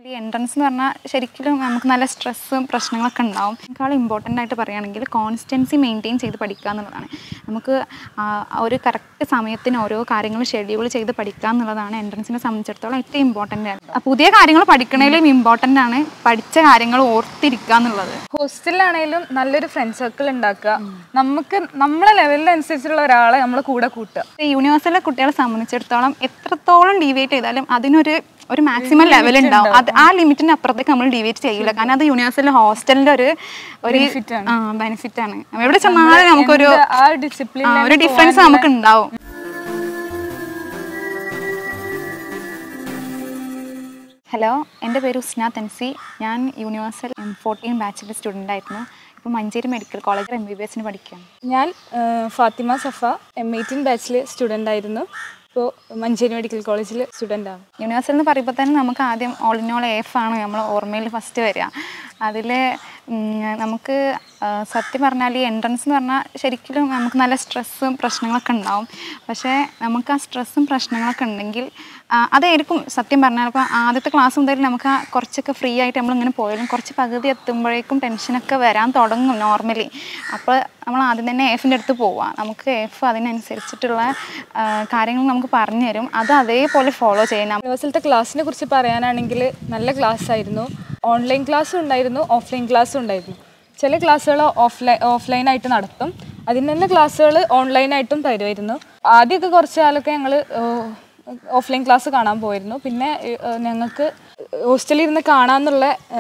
ഈ എൻട്രൻസ് എന്ന് പറഞ്ഞാൽ ശരിക്കും നമുക്ക് നല്ല സ്ട്രെസ്സും പ്രശ്നങ്ങളൊക്കെ ഉണ്ടാവും അതിനേക്കാൾ ഇമ്പോർട്ടൻ്റ് ആയിട്ട് പറയുകയാണെങ്കിൽ കോൺസ്റ്റൻസി മെയിൻറ്റെയിൻ ചെയ്ത് പഠിക്കുക എന്നുള്ളതാണ് നമുക്ക് ആ, ഒരു കറക്റ്റ് സമയത്തിന് ഓരോ കാര്യങ്ങൾ ഷെഡ്യൂൾ ചെയ്ത് പഠിക്കുക എന്നുള്ളതാണ് എൻട്രൻസിനെ സംബന്ധിച്ചിടത്തോളം ഏറ്റവും ഇമ്പോർട്ടൻ്റ് ആണ് ആ, പുതിയ കാര്യങ്ങൾ പഠിക്കണേലും ഇമ്പോർട്ടൻ്റ് ആണ് പഠിച്ച കാര്യങ്ങൾ ഓർത്തിരിക്കുക എന്നുള്ളത് ഹോസ്റ്റലിലാണെങ്കിലും നല്ലൊരു ഫ്രണ്ട് സർക്കിൾ ഉണ്ടാക്കുക നമുക്ക് നമ്മളെ ലെവലിനനുസരിച്ചുള്ള ഒരാളെ നമ്മളെ കൂടെ കൂട്ടുക ഈ യൂണിവേഴ്സിലെ കുട്ടികളെ സംബന്ധിച്ചിടത്തോളം എത്രത്തോളം ഡീവിയേറ്റ് ചെയ്താലും അതിനൊരു ഒരു മാക്സിമം ലെവൽ ഉണ്ടാവും അത് ആ ലിമിറ്റിന് അപ്പുറത്തേക്ക് നമ്മൾ ഡീവിയേറ്റ് ചെയ്യില്ല കാരണം അത് യൂണിവേഴ്സിലെ ഹോസ്റ്റലിന്റെ ഒരു ഒരു ബെനിഫിറ്റ് ആണ് എവിടെ ചെന്നാലും നമുക്കൊരു എന്ത് ആ ഡിസിപ്ലിൻ ആ, ഒരു ഡിഫറൻസ് നമുക്ക് ഉണ്ടാവും ഹലോ എൻ്റെ പേര് ഉസ്ന തെൻസി ഞാൻ യൂണിവേഴ്സൽ എം ഫോർട്ടീൻ ബാച്ചിലെ സ്റ്റുഡൻ്റ് ആയിരുന്നു ഇപ്പോൾ മഞ്ചേരി മെഡിക്കൽ കോളേജിൽ എം ബി ബി എസിന് പഠിക്കുകയാണ് ഞാൻ ആ, ഫാത്തിമ സഫ എം എയ്റ്റീൻ ബാച്ചിൽ സ്റ്റുഡൻ്റ് ആയിരുന്നു ഇപ്പോൾ മഞ്ചേരി മെഡിക്കൽ കോളേജിൽ സ്റ്റുഡൻ്റ് ആണ് യൂണിവേഴ്സൽ എന്ന് പറയുമ്പോൾ തന്നെ നമുക്ക് ആദ്യം ഓൾ ഇൻ ഓൾ എഫ് ആണ് നമ്മൾ ഓർമ്മയിൽ ഫസ്റ്റ് വരിക അതിൽ നമുക്ക് ആ, സത്യം പറഞ്ഞാൽ ഈ എൻട്രൻസ് എന്ന് പറഞ്ഞാൽ ശരിക്കും നമുക്ക് നല്ല സ്ട്രെസ്സും പ്രശ്നങ്ങളൊക്കെ ഉണ്ടാവും പക്ഷേ നമുക്ക് ആ സ്ട്രെസ്സും പ്രശ്നങ്ങളൊക്കെ ഉണ്ടെങ്കിൽ ആ, അതായിരിക്കും സത്യം പറഞ്ഞാൽ ഇപ്പോൾ ആദ്യത്തെ ക്ലാസ് മുതൽ നമുക്ക് ആ കുറച്ചൊക്കെ ഫ്രീ ആയിട്ട് നമ്മളിങ്ങനെ പോയാലും കുറച്ച് പകുതി എത്തുമ്പോഴേക്കും ടെൻഷനൊക്കെ വരാൻ തുടങ്ങും നോർമലി അപ്പോൾ നമ്മൾ ആദ്യം തന്നെ എഫിൻ്റെ അടുത്ത് പോവുക നമുക്ക് എഫ് അതിനനുസരിച്ചിട്ടുള്ള ആ, കാര്യങ്ങൾ നമുക്ക് പറഞ്ഞു തരും അത് അതേപോലെ ഫോളോ ചെയ്യണം യൂണിവേഴ്സിലത്തെ ക്ലാസ്സിനെ കുറിച്ച് പറയാനാണെങ്കിൽ നല്ല ക്ലാസ് ആയിരുന്നു ഓൺലൈൻ ക്ലാസ്സും ഉണ്ടായിരുന്നു ഓഫ്ലൈൻ ക്ലാസ്സും ഉണ്ടായിരുന്നു ചില ക്ലാസ്സുകൾ ഓഫ്ലൈൻ ഓഫ്ലൈനായിട്ട് നടത്തും അതിന് തന്നെ ക്ലാസ്സുകൾ ഓൺലൈനായിട്ടും തരുമായിരുന്നു ആദ്യമൊക്കെ കുറച്ച് കാലമൊക്കെ ഞങ്ങൾ ഓഫ്ലൈൻ ക്ലാസ് കാണാൻ പോയിരുന്നു പിന്നെ ഏഹ്, ഞങ്ങൾക്ക് ഹോസ്റ്റലിൽ ഇരുന്ന് കാണാമെന്നുള്ള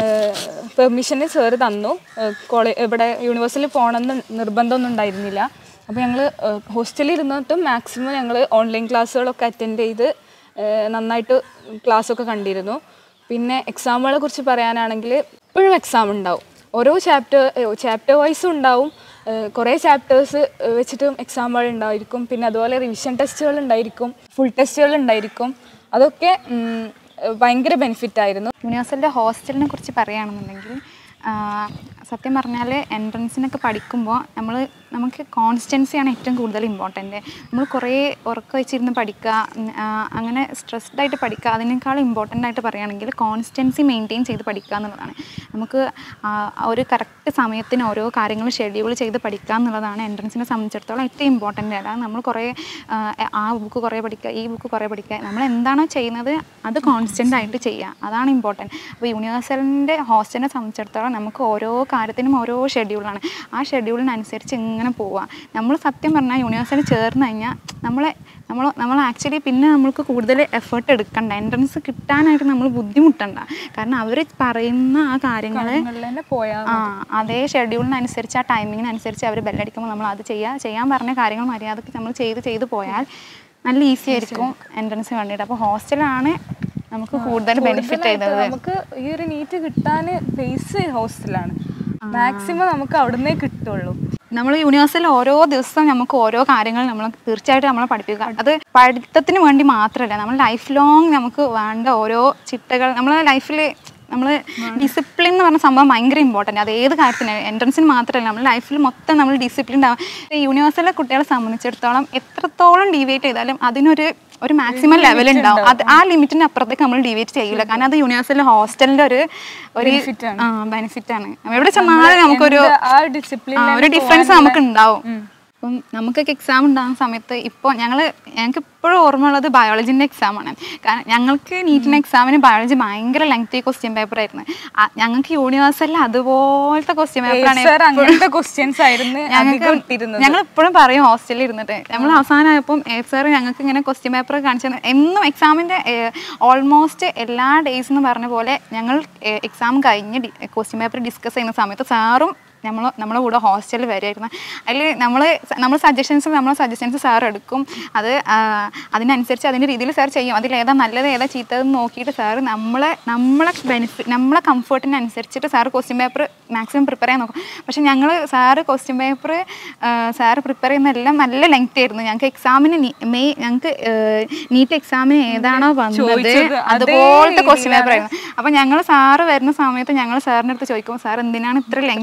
പെർമിഷന് സാറ് തന്നു കോളേജ് ഇവിടെ യൂണിവേഴ്സിറ്റിയിൽ പോകണമെന്ന് നിർബന്ധമൊന്നും ഉണ്ടായിരുന്നില്ല അപ്പോൾ ഞങ്ങൾ ഹോസ്റ്റലിൽ ഇരുന്നിട്ടും മാക്സിമം ഞങ്ങൾ ഓൺലൈൻ ക്ലാസ്സുകളൊക്കെ അറ്റൻഡ് ചെയ്ത് ഏഹ്, നന്നായിട്ട് ക്ലാസ്സൊക്കെ കണ്ടിരുന്നു പിന്നെ എക്സാമുകളെ കുറിച്ച് പറയാനാണെങ്കിൽ ഇപ്പോഴും എക്സാം ഉണ്ടാവും ഓരോ ചാപ്റ്റർ ചാപ്റ്റർ വൈസും ഉണ്ടാവും ഏഹ്, കുറേ ചാപ്റ്റേഴ്സ് വെച്ചിട്ടും എക്സാമുകൾ ഉണ്ടായിരിക്കും പിന്നെ അതുപോലെ റിവിഷൻ ടെസ്റ്റുകൾ ഉണ്ടായിരിക്കും ഫുൾ ടെസ്റ്റുകൾ ഉണ്ടായിരിക്കും അതൊക്കെ ഉം, ഭയങ്കര ബെനിഫിറ്റ് ആയിരുന്നു യൂണിവേഴ്സലിൻ്റെ ഹോസ്റ്റലിനെ കുറിച്ച് പറയുകയാണെന്നുണ്ടെങ്കിൽ ആ, സത്യം പറഞ്ഞാൽ എൻട്രൻസിനൊക്കെ പഠിക്കുമ്പോൾ നമ്മൾ നമുക്ക് കോൺസ്റ്റൻസിയാണ് ഏറ്റവും കൂടുതൽ ഇമ്പോർട്ടൻ്റ് നമ്മൾ കുറേ ഉറക്കം വെച്ചിരുന്ന് പഠിക്കുക ഉം, ആ, അങ്ങനെ സ്ട്രെസ്ഡ് ആയിട്ട് പഠിക്കുക അതിനേക്കാൾ ഇമ്പോർട്ടൻ്റ് ആയിട്ട് പറയുകയാണെങ്കിൽ കോൺസ്റ്റൻസി മെയിൻറ്റെയിൻ ചെയ്ത് പഠിക്കുക എന്നുള്ളതാണ് നമുക്ക് ആ, ഒരു കറക്റ്റ് സമയത്തിന് ഓരോ കാര്യങ്ങൾ ഷെഡ്യൂൾ ചെയ്ത് പഠിക്കുക എന്നുള്ളതാണ് എൻട്രൻസിനെ സംബന്ധിച്ചിടത്തോളം ഏറ്റവും ഇമ്പോർട്ടൻ്റ് അല്ല നമ്മൾ കുറേ ആ, ആ ബുക്ക് കുറേ പഠിക്കുക ഈ ബുക്ക് കുറേ പഠിക്കുക നമ്മൾ എന്താണോ ചെയ്യുന്നത് അത് കോൺസ്റ്റൻ്റ് ആയിട്ട് ചെയ്യുക അതാണ് ഇമ്പോർട്ടൻറ്റ് അപ്പോൾ യൂണിവേഴ്സലിൻ്റെ ഹോസ്റ്റലിനെ സംബന്ധിച്ചിടത്തോളം നമുക്ക് ഓരോ കാര്യത്തിനും ഓരോ ഷെഡ്യൂളാണ് ആ ഷെഡ്യൂളിനനുസരിച്ച് ഇങ്ങനെ പോവുക നമ്മൾ സത്യം പറഞ്ഞാൽ യൂണിവേഴ്സിറ്റി ചേർന്ന് കഴിഞ്ഞാൽ നമ്മളെ നമ്മൾ നമ്മൾ ആക്ച്വലി പിന്നെ നമ്മൾക്ക് കൂടുതൽ എഫേർട്ട് എടുക്കണ്ട എൻട്രൻസ് കിട്ടാനായിട്ട് നമ്മൾ ബുദ്ധിമുട്ടണ്ട കാരണം അവർ പറയുന്ന ആ കാര്യങ്ങൾ കാര്യങ്ങളിൽ തന്നെ പോയാൽ ആ അതേ ഷെഡ്യൂളിനനുസരിച്ച് ആ ടൈമിങ്ങിനനുസരിച്ച് അവർ ബെല്ലടിക്കുമ്പോൾ നമ്മൾ അത് ചെയ്യുക ചെയ്യാൻ പറഞ്ഞ കാര്യങ്ങൾ മര്യാദക്ക് നമ്മൾ ചെയ്ത് ചെയ്ത് പോയാൽ നല്ല ഈസി ആയിരിക്കും എൻട്രൻസ് വേണ്ടിയിട്ട് അപ്പോൾ ഹോസ്റ്റലാണ് നമുക്ക് കൂടുതൽ ബെനിഫിറ്റ് ചെയ്തത് നമുക്ക് ഈ ഒരു നീറ്റ് കിട്ടാൻ ബേസ് ഹോസ്റ്റലാണ് മാക്സിമം നമുക്ക് അവിടുന്നേ കിട്ടുള്ളൂ നമ്മൾ യൂണിവേഴ്സിൽ ഓരോ ദിവസവും നമുക്ക് ഓരോ കാര്യങ്ങൾ നമ്മൾ തീർച്ചയായിട്ടും നമ്മളെ പഠിപ്പിക്കുക അത് പഠിത്തത്തിന് വേണ്ടി മാത്രമല്ല നമ്മൾ ലൈഫ് ലോങ് നമുക്ക് വേണ്ട ഓരോ ചിട്ടകൾ നമ്മളെ ലൈഫിൽ നമ്മൾ ഡിസിപ്ലിൻ എന്ന് പറഞ്ഞ സംഭവം ഭയങ്കര ഇമ്പോർട്ടൻ്റ് അത് ഏത് കാര്യത്തിന് എൻട്രൻസിന് മാത്രമല്ല നമ്മൾ ലൈഫിൽ മൊത്തം നമ്മൾ ഡിസിപ്ലിൻഡ് ആവും യൂണിവേഴ്സിലെ കുട്ടികളെ സംബന്ധിച്ചിടത്തോളം എത്രത്തോളം ഡീവിയേറ്റ് ചെയ്താലും അതിനൊരു ഒരു മാക്സിമം ലെവൽ ഉണ്ടാവും അത് ആ ലിമിറ്റിന് അപ്പുറത്തേക്ക് നമ്മൾ ഡീവിയേറ്റ് ചെയ്യില്ല കാരണം അത് യൂണിവേഴ്സിലെ ഹോസ്റ്റലിന്റെ ഒരു ഒരു ബെനിഫിറ്റ് ആണ് എവിടെ ചെന്നാലും നമുക്കൊരു എന്ത് ആ ഡിസിപ്ലിൻ ആ, ഒരു ഡിഫറൻസ് നമുക്ക് ഉണ്ടാവും അപ്പം നമുക്കൊക്കെ എക്സാം ഉണ്ടാകുന്ന സമയത്ത് ഇപ്പോൾ ഞങ്ങൾ ഞങ്ങൾക്ക് ഇപ്പോഴും ഓർമ്മയുള്ളത് ബയോളജിൻ്റെ എക്സാമാണ് കാരണം ഞങ്ങൾക്ക് നീറ്റിൻ്റെ എക്സാമിന് ബയോളജി ഭയങ്കര ലെങ്തി ക്വസ്റ്റ്യൻ പേപ്പർ ആയിരുന്നു ആ, ഞങ്ങൾക്ക് യൂണിവേഴ്സലിൽ അതുപോലത്തെ ക്വസ്റ്റ്യൻ പേപ്പറാണ് സർ അങ്ങനത്തെ ക്വസ്റ്റ്യൻസ് ആയിരുന്നു ഞങ്ങൾക്ക് അധികം ഇട്ടിരുന്നത് ഞങ്ങൾ ഇപ്പോഴും പറയും ഹോസ്റ്റലിൽ ഇരുന്നിട്ട് നമ്മൾ അവസാനമായപ്പം സാർ ഞങ്ങൾക്ക് ഇങ്ങനെ ക്വസ്റ്റ്യൻ പേപ്പർ കാണിച്ചു തന്നു. എന്നും എക്സാമിൻ്റെ ഓൾമോസ്റ്റ് എല്ലാ ഡേയ്സ് എന്ന് പറഞ്ഞ പോലെ ഞങ്ങൾ എക്സാം കഴിഞ്ഞ് ക്വസ്റ്റ്യൻ പേപ്പർ ഡിസ്കസ് ചെയ്യുന്ന സമയത്ത് സാറും നമ്മൾ നമ്മളെ കൂടെ ഹോസ്റ്റലിൽ വരുമായിരുന്നു അതിൽ നമ്മൾ നമ്മൾ സജഷൻസ് നമ്മളെ സജഷൻസ് സാർ എടുക്കും അത് ആ, അതിനനുസരിച്ച് അതിൻ്റെ രീതിയിൽ സാർ ചെയ്യും അതിൽ ഏതാ നല്ലത് ഏതാ ചീത്തതെന്ന് നോക്കിയിട്ട് സാർ നമ്മളെ നമ്മളെ ബെനിഫിറ്റ് നമ്മളെ കംഫർട്ടിനനുസരിച്ചിട്ട് sir question paper maximum prepare ചെയ്യാൻ നോക്കും പക്ഷെ ഞങ്ങൾ sir question paper sir prepare ചെയ്യുന്നതെല്ലാം നല്ല ലെങ്ത് ആയിരുന്നു ഞങ്ങൾക്ക് എക്സാമിന് മെയ് ഞങ്ങൾക്ക് നീറ്റ് എക്സാമിന് ഏതാണോ വന്നത് ചോദിച്ചത് അതേ അതുപോലത്തെ ക്വസ്റ്റ്യൻ പേപ്പർ ആയിരുന്നു അപ്പോൾ ഞങ്ങൾ സാറ് വരുന്ന സമയത്ത് ഞങ്ങൾ സാറിൻ്റെ അടുത്ത് ചോദിക്കും സാർ എന്തിനാണ് ഇത്ര ലെങ്തി ക്വസ്റ്റ്യൻ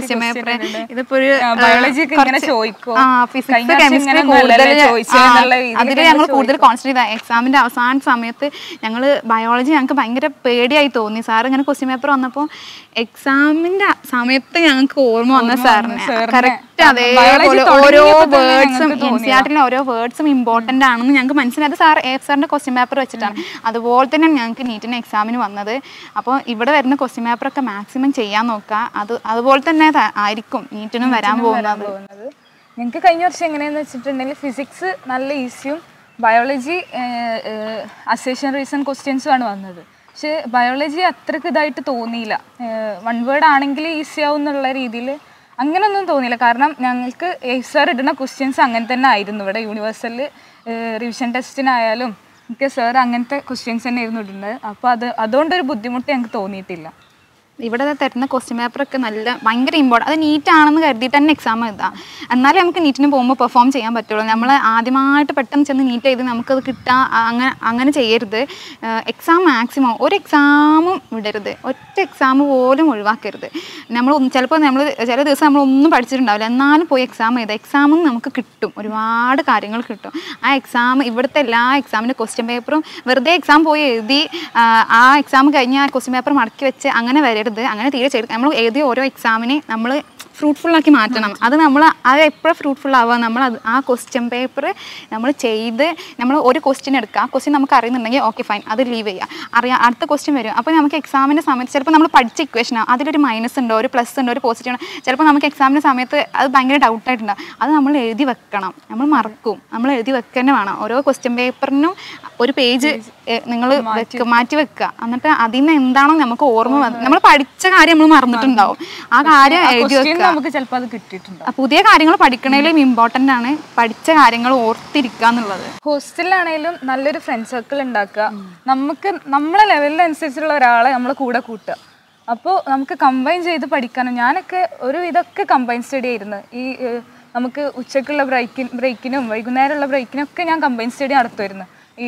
ക്വസ്റ്റ്യൻ പേപ്പർ ഇതിപ്പോ ഒരു ആ, biology ഒക്കെ ഇങ്ങനെ കുറച്ച് ചോദിക്കുവോ? ആ കഴിഞ്ഞ ഫിസിക്സ് വർഷം കെമിസ്ട്രി ഇങ്ങനെ കൂടുതൽ ഒന്നുമല്ലല്ലോ ചോദിച്ചത് എന്നുള്ള രീതിയിൽ അതിൽ ഞങ്ങൾ ഞങ്ങൾ കൂടുതൽ കോൺസെൻട്രേറ്റ് ചെയ്ത എക്സാമിന്റെ അവസാന സമയത്ത് ഞങ്ങൾ ബയോളജി ഞങ്ങൾക്ക് ഭയങ്കര പേടിയായി തോന്നി സാർ ഇങ്ങനെ ക്വസ്റ്റ്യൻ പേപ്പർ വന്നപ്പോൾ എക്സാമിന്റെ സമയത്ത് ഞങ്ങൾക്ക് ഓർമ്മ വന്ന സാറിനെ സാറിനെ. കറക്റ്റ് Biology അതേപോലെ ഓരോ തുടങ്ങിയപ്പോൾ തന്നെ വേർഡ്സും ഞങ്ങൾക്ക് എൻ സി ആർട്ടിലെ ഓരോ വേർഡ്സും ഇമ്പോർട്ടൻ്റ് ആണെന്ന് ഞങ്ങൾക്ക് മനസ്സിലായത് സാർ എഫ് സാറിന്റെ ക്വസ്റ്റ്യൻ പേപ്പർ വെച്ചിട്ടാണ് അതുപോലെ തന്നെ ഞങ്ങൾക്ക് നീറ്റിന് എക്സാമിന് വന്നത് അപ്പോൾ ഇവിടെ വരുന്ന ക്വസ്റ്റ്യൻ പേപ്പറൊക്കെ മാക്സിമം ചെയ്യാൻ നോക്കുക അത് അതുപോലെ തന്നെ ത- ആയിരിക്കും നീറ്റിനും വരാൻ പോകുന്നത് പോകുന്നത് ഞങ്ങൾക്ക് കഴിഞ്ഞ വർഷം എങ്ങനെയാന്ന് വെച്ചിട്ടുണ്ടെങ്കിൽ ഫിസിക്സ് നല്ല ഈസിയും ബയോളജി അസേഷൻ റീസൺ ക്വസ്റ്റ്യൻസും ആണ് വന്നത് പക്ഷേ ബയോളജി അത്രക്ക് ഇതായിട്ട് തോന്നിയില്ല വൺ വേർഡ് ആണെങ്കിൽ ഈസി ആവും എന്നുള്ള രീതിയിൽ അങ്ങനെയൊന്നും തോന്നിയില്ല കാരണം ഞങ്ങൾക്ക് എഫ് സാർ ഇടുന്ന ക്വസ്റ്റ്യൻസ് അങ്ങനെ തന്നെ ആയിരുന്നു ഇവിടെ യൂണിവേഴ്സലിൽ റിവിഷൻ ടെസ്റ്റിനായാലും ഒക്കെ സാർ അങ്ങനത്തെ ക്വസ്റ്റ്യൻസ് തന്നെ ആയിരുന്നു ഇടുന്നത് അപ്പോൾ അത് അതുകൊണ്ടൊരു ബുദ്ധിമുട്ട് ഞങ്ങൾക്ക് തോന്നിയിട്ടില്ല ഇവിടെ തരുന്ന ക്വസ്റ്റ്യൻ പേപ്പറൊക്കെ നല്ല ഭയങ്കര ഇമ്പോർട്ടൻ്റ് അത് നീറ്റ് ആണെന്ന് കരുതിയിട്ട് തന്നെ എക്സാം എഴുതാം എന്നാലേ നമുക്ക് നീറ്റിന് പോകുമ്പോൾ പെർഫോം ചെയ്യാൻ പറ്റുള്ളൂ നമ്മൾ ആദ്യമായിട്ട് പെട്ടെന്ന് ചെന്ന് നീറ്റ് എഴുതി നമുക്കത് കിട്ടാൻ അങ്ങനെ അങ്ങനെ ചെയ്യരുത് എക്സാം മാക്സിമം ഒരു എക്സാമും വിടരുത് ഒറ്റ എക്സാം പോലും ഒഴിവാക്കരുത് നമ്മൾ ചിലപ്പോൾ നമ്മൾ ചില ദിവസം നമ്മൾ ഒന്നും പഠിച്ചിട്ടുണ്ടാവില്ല എന്നാലും പോയി എക്സാം എഴുതാം എക്സാമിൽ നമുക്ക് കിട്ടും ഒരുപാട് കാര്യങ്ങൾ കിട്ടും ആ എക്സാം ഇവിടുത്തെ എല്ലാ എക്സാമിൻ്റെ ക്വസ്റ്റ്യൻ പേപ്പറും വെറുതെ എക്സാം പോയി എഴുതി ആ, ആ എക്സാം കഴിഞ്ഞ് ആ ക്വസ്റ്റ്യൻ പേപ്പർ മടക്കി വെച്ച് അങ്ങനെ വരരുത് അങ്ങനെ തീരെ ചെയ്ത് നമ്മൾ എഴുതിയ ഓരോ എക്സാമിനെ നമ്മൾ ഫ്രൂട്ട്ഫുൾ ആക്കി മാറ്റണം അത് നമ്മൾ അത് എപ്പോഴും ഫ്രൂട്ട്ഫുൾ ആവുക നമ്മൾ അത് ആ ക്വസ്റ്റ്യൻ പേപ്പർ നമ്മൾ ചെയ്ത് നമ്മൾ ഒരു ക്വസ്റ്റ്യൻ എടുക്കുക ആ ക്വസ്റ്റ്യൻ നമുക്ക് അറിയുന്നുണ്ടെങ്കിൽ ഓക്കെ ഫൈൻ അത് ലീവ് ചെയ്യുക അറിയാം അടുത്ത ക്വസ്റ്റ്യൻ വരും അപ്പോൾ നമുക്ക് എക്സാമിൻ്റെ സമയത്ത് ചിലപ്പോൾ നമ്മൾ പഠിച്ച ഇക്വേഷനാണ് അതിലൊരു മൈനസ് ഉണ്ടോ ഒരു പ്ലസ് ഉണ്ടോ ഒരു പോസിറ്റീവ് ഉണ്ടോ ചിലപ്പോൾ നമുക്ക് എക്സാമിൻ്റെ സമയത്ത് അത് ഭയങ്കര ഡൗട്ടായിട്ടുണ്ടാവും അത് നമ്മൾ എഴുതി വെക്കണം നമ്മൾ മറക്കും നമ്മൾ എഴുതി വെക്കുക തന്നെ വേണം ഓരോ ക്വസ്റ്റ്യൻ പേപ്പറിനും ഒരു പേജ് നിങ്ങൾ മാറ്റി വെക്കുക എന്നിട്ട് അതിൽ നിന്ന് എന്താണോ നമുക്ക് ഓർമ്മ വന്നത് നമ്മൾ പഠിച്ച കാര്യം നമ്മൾ മറന്നിട്ടുണ്ടാവും ആ കാര്യം എഴുതി ക്വസ്റ്റ്യൻ വെക്കുക നമുക്ക് ചിലപ്പോൾ അത് കിട്ടിയിട്ടുണ്ട് ആ പുതിയ കാര്യങ്ങൾ പഠിക്കണേലും ഇമ്പോർട്ടൻ്റ് ആണ് പഠിച്ച കാര്യങ്ങൾ ഓർത്തിരിക്കുക എന്നുള്ളത് ഹോസ്റ്റലിലാണേലും നല്ലൊരു ഫ്രണ്ട് സർക്കിൾ ഉണ്ടാക്കുക നമുക്ക് നമ്മളെ ലെവലിനനുസരിച്ചുള്ള ഒരാളെ നമ്മളെ കൂടെ കൂട്ടുക അപ്പോൾ നമുക്ക് കമ്പൈൻ ചെയ്ത് പഠിക്കാനും ഞാനൊക്കെ ഒരു ഇതൊക്കെ കമ്പൈൻ സ്റ്റഡി ആയിരുന്നു ഈ ഏഹ്, നമുക്ക് ഉച്ചക്കുള്ള ബ്രേക്കിൻ ബ്രേക്കിനും വൈകുന്നേരമുള്ള ബ്രേക്കിനും ഒക്കെ ഞാൻ കമ്പൈൻ സ്റ്റഡി നടത്തുമായിരുന്നു ഈ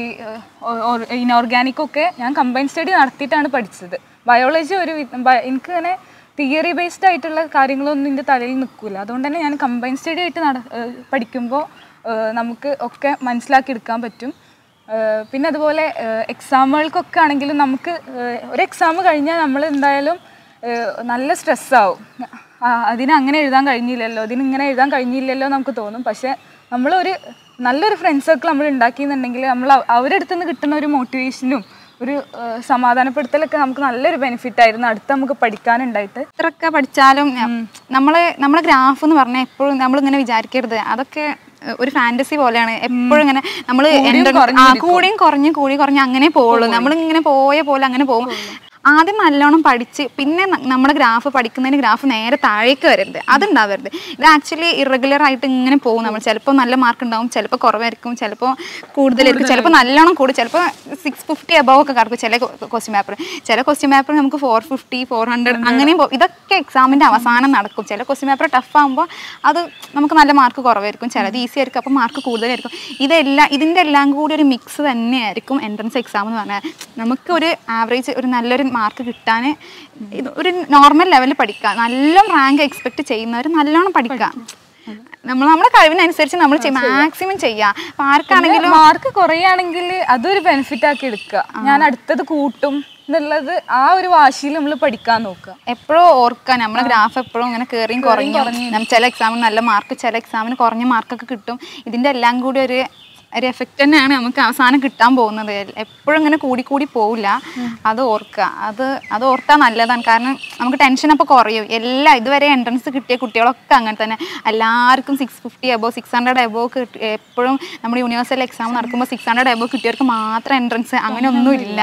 ഇനോർഗാനിക്കൊക്കെ ഞാൻ കമ്പൈൻ സ്റ്റഡി നടത്തിയിട്ടാണ് പഠിച്ചത് ബയോളജി ഒരു വി- ബ- എനിക്ക് അങ്ങനെ തിയറി ബേസ്ഡ് ആയിട്ടുള്ള കാര്യങ്ങളൊന്നും എൻ്റെ തലയിൽ നിൽക്കില്ല അതുകൊണ്ട് തന്നെ ഞാൻ കമ്പൈൻ സ്റ്റഡി ആയിട്ട് നട ഏഹ് പഠിക്കുമ്പോൾ ഏഹ് നമുക്ക് ഒക്കെ മനസ്സിലാക്കി എടുക്കാൻ പറ്റും ഏഹ് പിന്നെ അതുപോലെ എക്സാമുകൾക്കൊക്കെ ആണെങ്കിലും നമുക്ക് ഏഹ് ഒരു എക്സാം കഴിഞ്ഞാൽ നമ്മൾ എന്തായാലും ഏഹ് നല്ല സ്ട്രെസ്സാവും അതിന് അങ്ങനെ എഴുതാൻ കഴിഞ്ഞില്ലല്ലോ അതിന് ഇങ്ങനെ എഴുതാൻ കഴിഞ്ഞില്ലല്ലോ നമുക്ക് തോന്നും പക്ഷേ നമ്മളൊരു നല്ലൊരു ഫ്രണ്ട് സർക്കിൾ നമ്മൾ ഉണ്ടാക്കിയെന്നുണ്ടെങ്കിൽ നമ്മൾ അവ- അവരുടെ അടുത്ത് നിന്ന് കിട്ടുന്ന ഒരു മോട്ടിവേഷനും ഒരു ഏഹ് സമാധാനപ്പെടുത്തലൊക്കെ നമുക്ക് നല്ലൊരു ബെനിഫിറ്റ് ആയിരുന്നു അടുത്ത് നമുക്ക് പഠിക്കാനുണ്ടായിട്ട് എത്രയൊക്കെ പഠിച്ചാലും നമ്മൾ നമ്മളെ ഗ്രാഫ് എന്ന് പറഞ്ഞാൽ എപ്പോഴും നമ്മളിങ്ങനെ വിചാരിക്കരുത് അതൊക്കെ ഏഹ്, ഒരു ഫാന്റസി പോലെയാണ് എപ്പോഴും ഇങ്ങനെ നമ്മൾ കൂടിയും കുറഞ്ഞ് കൂടി കുറഞ്ഞ് അങ്ങനെ പോകുള്ളൂ നമ്മളിങ്ങനെ പോയ പോലെ അങ്ങനെ പോകും ആദ്യം നല്ലോണം പഠിച്ച് പിന്നെ ന- നമ്മുടെ ഗ്രാഫ് പഠിക്കുന്നതിന് ഗ്രാഫ് നേരെ താഴേക്ക് വരരുത് അതുണ്ടാവരുത് ഇത് ആക്ച്വലി ഇറഗുലർ ആയിട്ട് ഇങ്ങനെ പോകും നമ്മൾ ചിലപ്പോൾ നല്ല മാർക്ക് ഉണ്ടാവും ചിലപ്പോൾ കുറവായിരിക്കും ചിലപ്പോൾ കൂടുതലായിരിക്കും ചിലപ്പോൾ നല്ലോണം കൂടും ചിലപ്പോൾ സിക്സ് ഫിഫ്റ്റി അബവ് ഒക്കെ കറക്കും ചില ക്വസ്റ്റ്യൻ പേപ്പർ ചില ക്വസ്റ്റ്യൻ പേപ്പർ നമുക്ക് ഫോർ ഫിഫ്റ്റി ഫോർ ഹൺഡ്രഡ് അങ്ങനെയും പോകും ഇതൊക്കെ എക്സാമിൻ്റെ അവസാനം നടക്കും ചില ക്വസ്റ്റ്യൻ പേപ്പർ ടഫ് ആകുമ്പോൾ അത് നമുക്ക് നല്ല മാർക്ക് കുറവായിരിക്കും ചിലത് ഈസി ആയിരിക്കും അപ്പോൾ മാർക്ക് കൂടുതലായിരിക്കും ഇതെല്ലാം ഇതിൻ്റെ എല്ലാം കൂടി ഒരു മിക്സ് തന്നെയായിരിക്കും എൻട്രൻസ് എക്സാം എന്ന് പറഞ്ഞാൽ നമുക്ക് ഒരു ആവറേജ് ഒരു നല്ലൊരു മാർക്ക് കിട്ടാൻ ഇത് ഒരു നോർമൽ ലെവലിൽ പഠിക്കുക നല്ല റാങ്ക് എക്സ്പെക്ട് ചെയ്യുന്നവർ നല്ലോണം പഠിക്കുക നമ്മൾ നമ്മുടെ കഴിവിനനുസരിച്ച് നമ്മൾ മാക്സിമം ചെയ്യുക അപ്പോൾ ആർക്കാണെങ്കിലും മാർക്ക് കുറയുകയാണെങ്കിൽ അതൊരു ബെനിഫിറ്റ് ആക്കി എടുക്കുക ഞാൻ അടുത്തത് കൂട്ടും എന്നുള്ളത് ആ ഒരു വാശിയിൽ നമ്മൾ പഠിക്കാൻ നോക്കുക എപ്പോഴും ഓർക്കുക നമ്മളെ ഗ്രാഫ് എപ്പോഴും ഇങ്ങനെ കയറിയും കുറഞ്ഞു നമ്മ ചില എക്സാമിന് നല്ല മാർക്ക് ചില എക്സാമിന് കുറഞ്ഞ മാർക്കൊക്കെ കിട്ടും ഇതിൻ്റെ എല്ലാം കൂടി ഒരു ഒരു എഫക്റ്റ് തന്നെയാണ് നമുക്ക് അവസാനം കിട്ടാൻ പോകുന്നത് എപ്പോഴും ഇങ്ങനെ കൂടി കൂടി പോവില്ല അത് ഓർക്കുക അത് അത് ഓർത്താൽ നല്ലതാണ് കാരണം നമുക്ക് ടെൻഷൻ അപ്പോൾ കുറയും എല്ലാ ഇതുവരെ എൻട്രൻസ് കിട്ടിയ കുട്ടികളൊക്കെ അങ്ങനെ തന്നെ എല്ലാവർക്കും six fifty above six hundred above കിട്ടി എപ്പോഴും നമ്മുടെ യൂണിവേഴ്സൽ എക്സാം നടക്കുമ്പോൾ സിക്സ് ഹൺഡ്രഡ് എബോ കിട്ടിയവർക്ക് മാത്രം എൻട്രൻസ് അങ്ങനെ ഒന്നുമില്ല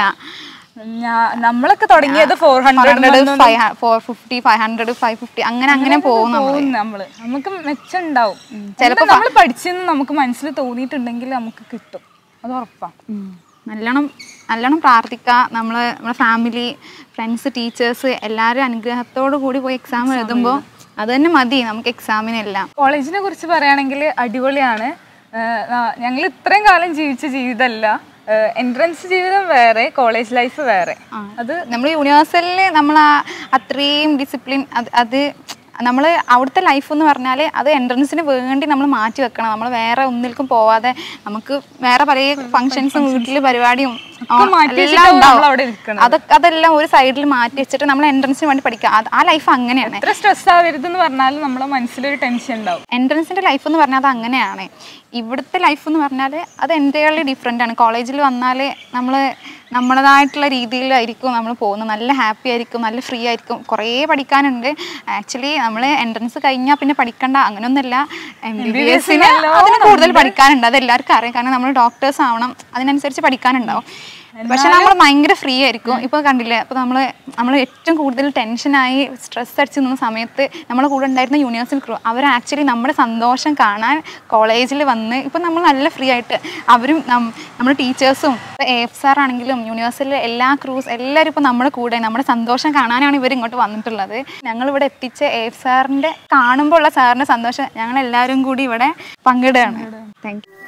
ഞാ- നമ്മളൊക്കെ തുടങ്ങിയത് four hundred hundred five four fifty five hundred five fifty അങ്ങനെ അങ്ങനെ പോകും നമ്മൾ പോകും നമ്മള് നമുക്ക് മെച്ചുണ്ടാവും ചിലപ്പോൾ നമ്മൾ പഠിച്ചെന്ന് നമുക്ക് മനസ്സിൽ തോന്നിയിട്ടുണ്ടെങ്കിൽ നമുക്ക് കിട്ടും അത് ഉറപ്പാണ് നല്ലോണം നല്ലോണം പ്രാർത്ഥിക്കുക നമ്മൾ നമ്മുടെ ഫാമിലി ഫ്രണ്ട്സ് ടീച്ചേഴ്സ് എല്ലാവരും അനുഗ്രഹത്തോടു കൂടി പോയി എക്സാം എഴുതുമ്പോൾ അത് തന്നെ മതി നമുക്ക് എക്സാമിനെല്ലാം കോളേജിനെ കുറിച്ച് പറയുകയാണെങ്കിൽ അടിപൊളിയാണ് ഞങ്ങൾ ഇത്രയും കാലം ജീവിച്ച ജീവിതമല്ല എൻട്രൻസ് ജീവിതം വേറെ കോളേജ് ലൈഫ് വേറെ അത് നമ്മൾ യൂണിവേഴ്സലിൽ നമ്മൾ ആ അത്രയും ഡിസിപ്ലിൻ അത് അത് നമ്മൾ അവിടുത്തെ ലൈഫ് എന്ന് പറഞ്ഞാൽ അത് എൻട്രൻസിന് വേണ്ടി നമ്മൾ മാറ്റി വെക്കണം നമ്മൾ വേറെ ഒന്നിൽക്കും പോവാതെ നമുക്ക് വേറെ പല ഫങ്ഷൻസും വീട്ടിൽ പരിപാടിയും ആ, മാറ്റി എല്ലാം വെച്ചിട്ടാവും ഉണ്ടാവും. നമ്മളവിടെ ഇരിക്കണത്. അതൊക്കെ അതെല്ലാം ഒരു സൈഡിൽ മാറ്റി വെച്ചിട്ട് നമ്മൾ എൻട്രൻസിന് വേണ്ടി പഠിക്കുക അത് ആ ലൈഫ് അങ്ങനെയാണ് എത്ര സ്ട്രെസ് ആവരുത് എന്ന് പറഞ്ഞാൽ നമ്മളെ മനസ്സിലൊരു ടെൻഷൻ ഉണ്ടാവും എൻട്രൻസിൻ്റെ ലൈഫ് എന്ന് പറഞ്ഞാൽ അത് അങ്ങനെയാണ് ഇവിടുത്തെ ലൈഫ് എന്ന് പറഞ്ഞാൽ അത് എൻ്റയർലി ഡിഫറെൻ്റ് ആണ് കോളേജിൽ വന്നാൽ നമ്മൾ നമ്മളതായിട്ടുള്ള രീതിയിലായിരിക്കും നമ്മൾ പോകുന്നത് നല്ല ഹാപ്പി ആയിരിക്കും നല്ല ഫ്രീ ആയിരിക്കും കുറേ പഠിക്കാനുണ്ട് ആക്ച്വലി നമ്മൾ എൻട്രൻസ് കഴിഞ്ഞാൽ പിന്നെ പഠിക്കണ്ട അങ്ങനെയൊന്നുമില്ല എം ബി ബി എസിന് അതിന് കൂടുതൽ പഠിക്കാനുണ്ട് അത് എല്ലാവർക്കും അറിയാം കാരണം നമ്മൾ ഡോക്ടേഴ്സ് ആവണം അതിനനുസരിച്ച് പഠിക്കാനുണ്ടാവും പക്ഷെ നമ്മൾ ഭയങ്കര ഫ്രീ ആയിരിക്കും ഇപ്പോൾ കണ്ടില്ലേ അപ്പോൾ നമ്മൾ നമ്മൾ ഏറ്റവും കൂടുതൽ ടെൻഷനായി സ്ട്രെസ് അടിച്ച് നിന്ന സമയത്ത് നമ്മുടെ കൂടെ ഉണ്ടായിരുന്ന യൂണിവേഴ്സിൽ ക്രൂ അവർ ആക്ച്വലി നമ്മുടെ സന്തോഷം കാണാൻ കോളേജിൽ വന്ന് ഇപ്പം നമ്മൾ നല്ല ഫ്രീ ആയിട്ട് അവരും നം- നമ്മുടെ ടീച്ചേഴ്സും ഇപ്പോൾ എ എഫ് സാർ ആണെങ്കിലും യൂണിവേഴ്സിലെ എല്ലാ ക്രൂസ് എല്ലാവരും ഇപ്പോൾ നമ്മുടെ കൂടെ നമ്മുടെ സന്തോഷം കാണാനാണ് ഇവർ ഇങ്ങോട്ട് വന്നിട്ടുള്ളത് ഞങ്ങളിവിടെ എത്തിച്ച എ എഫ് സാറിൻ്റെ കാണുമ്പോൾ ഉള്ള സാറിൻ്റെ സന്തോഷം ഞങ്ങൾ എല്ലാവരും കൂടി ഇവിടെ പങ്കിടുകയാണ് താങ്ക് യു